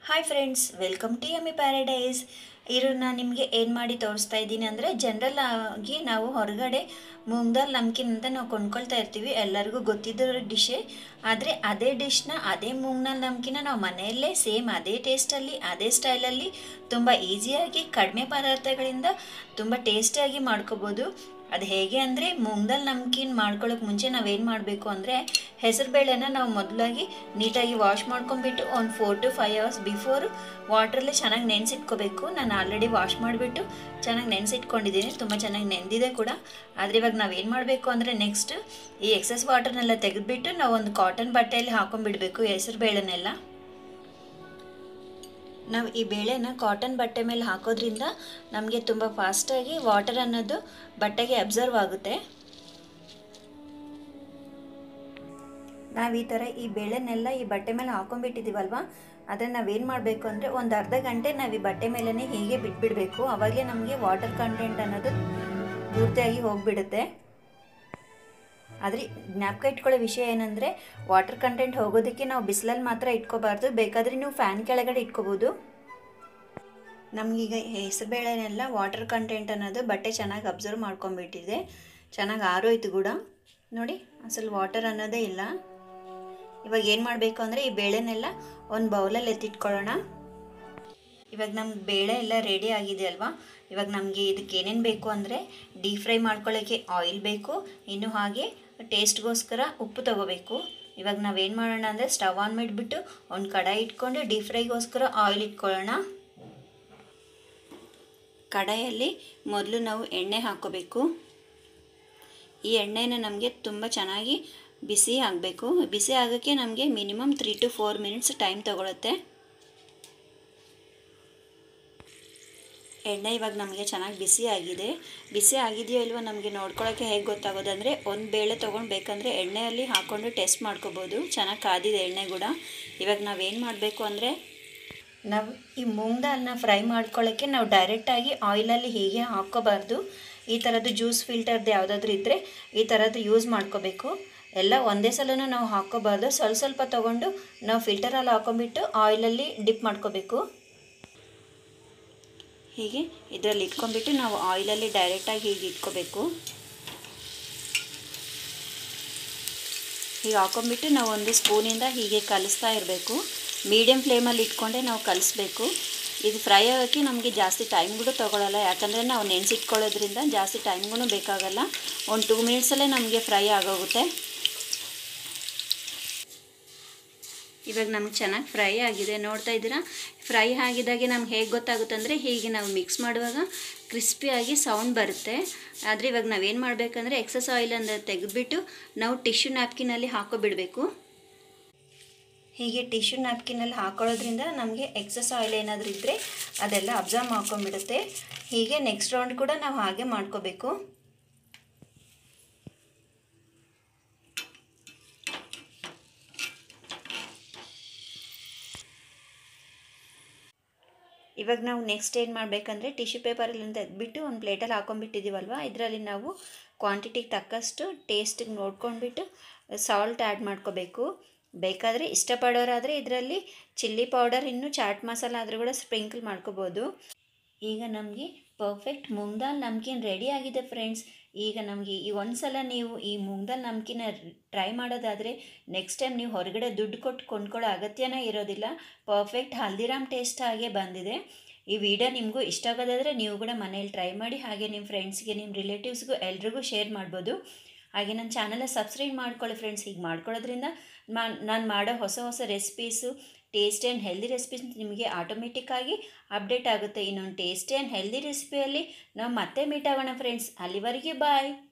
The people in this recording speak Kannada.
hi friends welcome to Emmy paradise ಇರು ನಾನು ನಿಮಗೆ ಏನು ಮಾಡಿ ತೋರಿಸ್ತಾ ಇದ್ದೀನಿ ಅಂದರೆ ಜನರಲ್ ಆಗಿ ನಾವು ಹೊರಗಡೆ ಮೂಂಗ್ ದಾಲ್ ನಮ್ಕಿನ್ ಅಂತ ನಾವು ಕೊಂಡ್ಕೊಳ್ತಾ ಇರ್ತೀವಿ ಎಲ್ಲರಿಗೂ ಗೊತ್ತಿದ್ದ ಡಿಶೇ ಆದರೆ ಅದೇ ಡಿಶ್ನ ಅದೇ ಮೂಂಗ್ ದಾಲ್ ನಮ್ಕಿನ ನಾವು ಮನೆಯಲ್ಲೇ ಸೇಮ್ ಅದೇ ಟೇಸ್ಟಲ್ಲಿ ಅದೇ ಸ್ಟೈಲಲ್ಲಿ ತುಂಬ ಈಸಿಯಾಗಿ ಕಡಿಮೆ ಪದಾರ್ಥಗಳಿಂದ ತುಂಬ ಟೇಸ್ಟಿಯಾಗಿ ಮಾಡ್ಕೋಬೋದು ಅದು ಹೇಗೆ ಅಂದರೆ ಮೂಂಗ್ ದಾಲ್ ನಮ್ಕಿನ್ ಮಾಡ್ಕೊಳ್ಳೋಕೆ ಮುಂಚೆ ನಾವೇನು ಮಾಡಬೇಕು ಅಂದರೆ ಹೆಸರುಬೇಳೆನ ನಾವು ಮೊದಲಾಗಿ ನೀಟಾಗಿ ವಾಶ್ ಮಾಡ್ಕೊಂಡ್ಬಿಟ್ಟು ಒಂದು four to five hours before ವಾಟ್ರಲ್ಲಿ ಚೆನ್ನಾಗಿ ನೆನೆಸಿಟ್ಕೋಬೇಕು ನಾನು ಆಲ್ರೆಡಿ ವಾಶ್ ಮಾಡಿಬಿಟ್ಟು ಚೆನ್ನಾಗಿ ನೆನೆಸಿಟ್ಕೊಂಡಿದ್ದೀನಿ ತುಂಬ ಚೆನ್ನಾಗಿ ನೆಂದಿದೆ ಕೂಡ ಆದರೆ ಇವಾಗ ನಾವೇನು ಮಾಡಬೇಕು ಅಂದರೆ ನೆಕ್ಸ್ಟ್ ಈ ಎಕ್ಸಸ್ ವಾಟರ್ನೆಲ್ಲ ತೆಗೆದುಬಿಟ್ಟು ನಾವು ಒಂದು ಕಾಟನ್ ಬಟ್ಟೆಯಲ್ಲಿ ಹಾಕೊಂಡ್ಬಿಡಬೇಕು ಹೆಸರುಬೇಳೆನೆಲ್ಲ ನಾವು ಈ ಬೇಳೆನ ಕಾಟನ್ ಬಟ್ಟೆ ಮೇಲೆ ಹಾಕೋದ್ರಿಂದ ನಮಗೆ ತುಂಬ ಫಾಸ್ಟಾಗಿ ವಾಟರ್ ಅನ್ನೋದು ಬಟ್ಟೆಗೆ ಅಬ್ಸರ್ವ್ ಆಗುತ್ತೆ ನಾವು ಈ ಥರ ಈ ಬೇಳೆನೆಲ್ಲ ಈ ಬಟ್ಟೆ ಮೇಲೆ ಹಾಕೊಂಡ್ಬಿಟ್ಟಿದ್ದೀವಲ್ವ ಅದನ್ನು ನಾವೇನು ಮಾಡಬೇಕು ಅಂದರೆ ಒಂದು ಅರ್ಧ ಗಂಟೆ ನಾವು ಈ ಬಟ್ಟೆ ಮೇಲೇ ಹೀಗೆ ಬಿಟ್ಬಿಡಬೇಕು ಆವಾಗಲೇ ನಮಗೆ ವಾಟರ್ ಕಂಟೆಂಟ್ ಅನ್ನೋದು ಪೂರ್ತಿಯಾಗಿ ಹೋಗಿಬಿಡುತ್ತೆ ಆದರೆ ಜ್ಞಾಪಕ ಇಟ್ಕೊಳ್ಳೋ ವಿಷಯ ಏನಂದರೆ ವಾಟರ್ ಕಂಟೆಂಟ್ ಹೋಗೋದಕ್ಕೆ ನಾವು ಬಿಸಿಲಲ್ಲಿ ಮಾತ್ರ ಇಟ್ಕೋಬಾರ್ದು ಬೇಕಾದರೆ ನೀವು ಫ್ಯಾನ್ ಕೆಳಗಡೆ ಇಟ್ಕೋಬೋದು ನಮಗೀಗ ಹೆಸರುಬೇಳೆನೆಲ್ಲ ವಾಟರ್ ಕಂಟೆಂಟ್ ಅನ್ನೋದು ಬಟ್ಟೆ ಚೆನ್ನಾಗಿ ಅಬ್ಸರ್ವ್ ಮಾಡ್ಕೊಂಬಿಟ್ಟಿದೆ ಚೆನ್ನಾಗಿ ಆರೋಯ್ತು ಕೂಡ ನೋಡಿ ಅಸಲು ವಾಟರ್ ಅನ್ನೋದೇ ಇಲ್ಲ ಇವಾಗ ಏನು ಮಾಡಬೇಕು ಅಂದರೆ ಈ ಬೇಳೆನೆಲ್ಲ ಒಂದು ಬೌಲಲ್ಲಿ ಎತ್ತಿಟ್ಕೊಳ್ಳೋಣ ಇವಾಗ ನಮ್ಗೆ ಬೇಳೆ ಎಲ್ಲ ರೆಡಿ ಆಗಿದೆ ಅಲ್ವಾ ಇವಾಗ ನಮಗೆ ಇದಕ್ಕೆ ಏನೇನು ಬೇಕು ಅಂದರೆ ಡೀಪ್ ಫ್ರೈ ಮಾಡ್ಕೊಳ್ಳೋಕ್ಕೆ ಆಯಿಲ್ ಬೇಕು ಇನ್ನು ಹಾಗೆ ಟೇಸ್ಟ್ಗೋಸ್ಕರ ಉಪ್ಪು ತಗೋಬೇಕು ಇವಾಗ ನಾವೇನು ಮಾಡೋಣ ಅಂದರೆ ಸ್ಟವ್ ಆನ್ ಮಾಡಿಬಿಟ್ಟು ಒಂದು ಕಡಾಯಿ ಇಟ್ಕೊಂಡು ಡೀಪ್ ಫ್ರೈಗೋಸ್ಕರ ಆಯಿಲ್ ಇಟ್ಕೊಳ್ಳೋಣ ಕಡಾಯಲ್ಲಿ ಮೊದಲು ನಾವು ಎಣ್ಣೆ ಹಾಕೋಬೇಕು ಈ ಎಣ್ಣೆನ ನಮಗೆ ತುಂಬ ಚೆನ್ನಾಗಿ ಬಿಸಿ ಆಗಬೇಕು ಬಿಸಿ ಆಗೋಕ್ಕೆ ನಮಗೆ minimum three to four minutes time ತಗೊಳುತ್ತೆ ಎಣ್ಣೆ ಇವಾಗ ನಮಗೆ ಚೆನ್ನಾಗಿ ಬಿಸಿ ಆಗಿದೆ ಬಿಸಿ ಆಗಿದೆಯೋ ಇಲ್ವೋ ನಮಗೆ ನೋಡ್ಕೊಳ್ಳೋಕ್ಕೆ ಹೇಗೆ ಗೊತ್ತಾಗೋದಂದರೆ ಒಂದು ಬೇಳೆ ತೊಗೊಂಡು ಬೇಕಂದರೆ ಎಣ್ಣೆಯಲ್ಲಿ ಹಾಕ್ಕೊಂಡು ಟೆಸ್ಟ್ ಮಾಡ್ಕೋಬೋದು ಚೆನ್ನಾಗಿ ಕಾದಿದೆ ಎಣ್ಣೆ ಕೂಡ ಇವಾಗ ನಾವೇನು ಮಾಡಬೇಕು ಅಂದರೆ ನಾವು ಈ ಮೂಂಗ್ ದಾಲ್ನ ಫ್ರೈ ಮಾಡ್ಕೊಳ್ಳೋಕ್ಕೆ ನಾವು ಡೈರೆಕ್ಟಾಗಿ ಆಯಿಲಲ್ಲಿ ಹೀಗೆ ಹಾಕ್ಕೋಬಾರ್ದು ಈ ಥರದ್ದು ಜ್ಯೂಸ್ ಫಿಲ್ಟರ್ದು ಯಾವುದಾದ್ರೂ ಇದ್ದರೆ ಈ ಥರದ್ದು ಯೂಸ್ ಮಾಡ್ಕೋಬೇಕು ಎಲ್ಲ ಒಂದೇ ಸಲನೂ ನಾವು ಹಾಕ್ಕೋಬಾರ್ದು ಸ್ವಲ್ಪ ಸ್ವಲ್ಪ ತೊಗೊಂಡು ನಾವು ಫಿಲ್ಟರಲ್ಲಿ ಹಾಕೊಂಡ್ಬಿಟ್ಟು ಆಯಿಲಲ್ಲಿ ಡಿಪ್ ಮಾಡ್ಕೋಬೇಕು ಹೀಗೆ ಇದರಲ್ಲಿ ಇಟ್ಕೊಂಡ್ಬಿಟ್ಟು ನಾವು ಆಯಿಲಲ್ಲಿ ಡೈರೆಕ್ಟಾಗಿ ಹೀಗೆ ಇಟ್ಕೋಬೇಕು ಹೀಗೆ ಹಾಕೊಂಡ್ಬಿಟ್ಟು ನಾವು ಒಂದು ಸ್ಪೂನಿಂದ ಹೀಗೆ ಕಲಿಸ್ತಾ ಇರಬೇಕು ಮೀಡಿಯಮ್ ಫ್ಲೇಮಲ್ಲಿ ಇಟ್ಕೊಂಡೆ ನಾವು ಕಲಿಸ್ಬೇಕು ಇದು ಫ್ರೈ ಆಗೋಕ್ಕೆ ನಮಗೆ ಜಾಸ್ತಿ ಟೈಮ್ ಕೂಡ ತೊಗೊಳ್ಳಲ್ಲ ಯಾಕಂದರೆ ನಾವು ನೆನೆಸಿಟ್ಕೊಳ್ಳೋದ್ರಿಂದ ಜಾಸ್ತಿ ಟೈಮ್ಗೂ ಬೇಕಾಗಲ್ಲ ಒಂದು ಟೂ ಮಿನಿಟ್ಸಲ್ಲೇ ನಮಗೆ ಫ್ರೈ ಆಗೋಗುತ್ತೆ ಇವಾಗ ನಮ್ಗೆ ಚೆನ್ನಾಗಿ ಫ್ರೈ ಆಗಿದೆ ನೋಡ್ತಾ ಇದ್ದೀರಾ ಫ್ರೈ ಆಗಿದಾಗೆ ನಮ್ಗೆ ಹೇಗೆ ಗೊತ್ತಾಗುತ್ತೆ ಅಂದರೆ ಹೀಗೆ ನಾವು ಮಿಕ್ಸ್ ಮಾಡುವಾಗ ಕ್ರಿಸ್ಪಿಯಾಗಿ ಸೌಂಡ್ ಬರುತ್ತೆ ಆದರೆ ಇವಾಗ ನಾವೇನು ಮಾಡಬೇಕಂದ್ರೆ ಎಕ್ಸಸ್ ಆಯಿಲ್ ಅಂದರೆ ತೆಗೆದುಬಿಟ್ಟು ನಾವು ಟಿಶ್ಯೂ ನ್ಯಾಪ್ಕಿನಲ್ಲಿ ಹಾಕೋಬಿಡಬೇಕು ಹೀಗೆ ಟಿಶ್ಯೂ ನ್ಯಾಪ್ಕಿನಲ್ಲಿ ಹಾಕೊಳ್ಳೋದ್ರಿಂದ ನಮಗೆ ಎಕ್ಸಸ್ ಆಯಿಲ್ ಏನಾದರೂ ಇದ್ದರೆ ಅದೆಲ್ಲ ಅಬ್ಸರ್ವ್ ಮಾಡ್ಕೊಂಡ್ಬಿಡುತ್ತೆ ಹೀಗೆ ನೆಕ್ಸ್ಟ್ ರೌಂಡ್ ಕೂಡ ನಾವು ಹಾಗೆ ಮಾಡ್ಕೋಬೇಕು ಇವಾಗ ನಾವು ನೆಕ್ಸ್ಟ್ ಏನು ಮಾಡಬೇಕಂದ್ರೆ ಟಿಶ್ಯೂ ಪೇಪರಲ್ಲಿ ತೆಗೆದ್ಬಿಟ್ಟು ಒಂದು ಪ್ಲೇಟಲ್ಲಿ ಹಾಕೊಂಡ್ಬಿಟ್ಟಿದ್ದೀವಲ್ವ ಇದರಲ್ಲಿ ನಾವು ಕ್ವಾಂಟಿಟಿಗೆ ತಕ್ಕಷ್ಟು ಟೇಸ್ಟಿಗೆ ನೋಡ್ಕೊಂಡ್ಬಿಟ್ಟು ಸಾಲ್ಟ್ ಆ್ಯಡ್ ಮಾಡ್ಕೋಬೇಕು ಬೇಕಾದರೆ ಇಷ್ಟಪಡೋರಾದರೆ ಇದರಲ್ಲಿ ಚಿಲ್ಲಿ ಪೌಡರ್ ಇನ್ನು ಚಾಟ್ ಮಸಾಲ ಆದರೂ ಕೂಡ ಸ್ಪ್ರಿಂಕಲ್ ಮಾಡ್ಕೋಬೋದು ಈಗ ನಮಗೆ ಪರ್ಫೆಕ್ಟ್ ಮೂಂಗ್ ದಾಲ್ ನಮ್ಕಿನ್ ರೆಡಿ ಆಗಿದೆ ಫ್ರೆಂಡ್ಸ್ ಈಗ ನಮಗೆ ಈ ಒಂದು ಸಲ ನೀವು ಈ ಮೂಂಗ್ ದಾಲ್ ನಮ್ಕಿನ ಟ್ರೈ ಮಾಡೋದಾದರೆ ನೆಕ್ಸ್ಟ್ ಟೈಮ್ ನೀವು ಹೊರಗಡೆ ದುಡ್ಡು ಕೊಟ್ಟು ಕೊಂಡ್ಕೊಳ್ಳೋ ಅಗತ್ಯನೇ ಇರೋದಿಲ್ಲ ಪರ್ಫೆಕ್ಟ್ ಹಲ್ದಿರಾಮ್ ಟೇಸ್ಟ್ ಹಾಗೆ ಬಂದಿದೆ ಈ ವಿಡಿಯೋ ನಿಮಗೂ ಇಷ್ಟ ಆಗೋದಾದರೆ ನೀವು ಕೂಡ ಮನೇಲಿ ಟ್ರೈ ಮಾಡಿ ಹಾಗೆ ನಿಮ್ಮ ಫ್ರೆಂಡ್ಸ್ಗೆ ನಿಮ್ಮ ರಿಲೇಟಿವ್ಸ್ಗೂ ಎಲ್ರಿಗೂ ಶೇರ್ ಮಾಡ್ಬೋದು ಹಾಗೆ ನನ್ನ ಚಾನಲ್ನ ಸಬ್ಸ್ಕ್ರೈಬ್ ಮಾಡ್ಕೊಳ್ಳಿ ಫ್ರೆಂಡ್ಸ್ ಹೀಗೆ ಮಾಡ್ಕೊಳ್ಳೋದ್ರಿಂದ ನಾನು ಮಾಡೋ ಹೊಸ ಹೊಸ recipes tasty and healthy recipes ನಿಮಗೆ ಆಟೋಮೆಟಿಕ್ಕಾಗಿ ಅಪ್ಡೇಟ್ ಆಗುತ್ತೆ ಇನ್ನೊಂದು ಟೇಸ್ಟಿ ಆ್ಯಂಡ್ ಹೆಲ್ದಿ ರೆಸಿಪಿಯಲ್ಲಿ ನಾವು ಮತ್ತೆ ಮೀಟ್ ಆಗೋಣ ಫ್ರೆಂಡ್ಸ್ ಅಲ್ಲಿವರೆಗೆ ಬಾಯ್